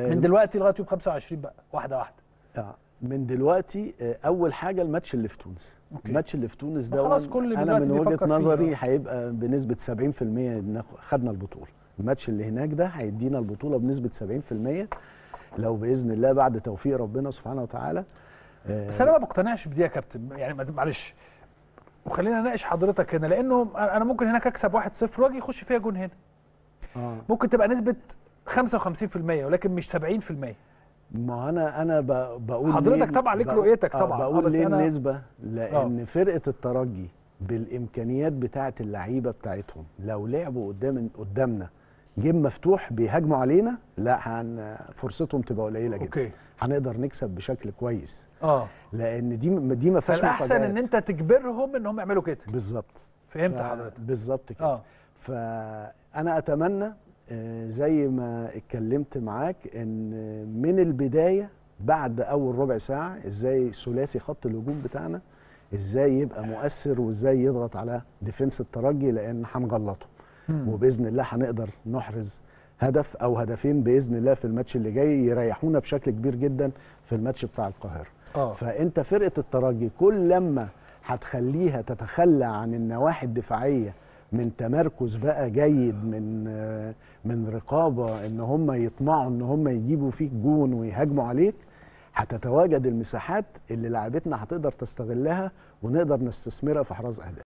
من دلوقتي لغايه يوم 25 بقى واحده واحده آه، من دلوقتي آه، اول حاجه الماتش اللي في تونس أوكي. الماتش اللي في تونس ما ده خلاص كل انا دلوقتي من بيفكر وجهه فيه، نظري آه. هيبقى بنسبه 70% ناخ- خدنا البطوله الماتش اللي هناك ده هيدينا البطوله بنسبه 70% لو باذن الله بعد توفيق ربنا سبحانه وتعالى آه، بس انا ما بقتنعش بدي يا كابتن يعني ما- معلش وخلينا نناقش حضرتك هنا لانه انا ممكن هناك اكسب 1-0 واجي يخش فيها جون هنا اه ممكن تبقى نسبه 55% ولكن مش 70% ما انا انا ب- بقول حضرتك ليه- طبعا ليك بق- رؤيتك آه، طبعا، آه، بقول بس ليه أنا- النسبه لان فرقه الترجي بالامكانيات بتاعه اللعيبه بتاعتهم لو لعبوا قدام قدامنا جيم مفتوح بيهاجموا علينا لا هن فرصتهم تبقى قليله جدا اوكي هنقدر نكسب بشكل كويس اه لان دي دي ما فيهاش فالاحسن مفاجآت. ان انت تجبرهم ان هم يعملوا كده بالظبط فهمت ف- حضرتك بالظبط كده اه فانا اتمنى آه، زي ما اتكلمت معاك ان من البدايه بعد اول ربع ساعه ازاي ثلاثي خط الهجوم بتاعنا ازاي يبقى مؤثر وازاي يضغط على ديفنس الترجي لان هنغلطه مم. وباذن الله هنقدر نحرز هدف او هدفين باذن الله في الماتش اللي جاي يريحونا بشكل كبير جدا في الماتش بتاع القاهره اه فانت فرقه الترجي كل لما هتخليها تتخلى عن النواحي الدفاعيه من تمركز بقى جيد من آه، من رقابه ان هم يطمعوا ان هم يجيبوا فيك جون ويهاجموا عليك هتتواجد المساحات اللي لعبتنا هتقدر تستغلها ونقدر نستثمرها في احراز اهداف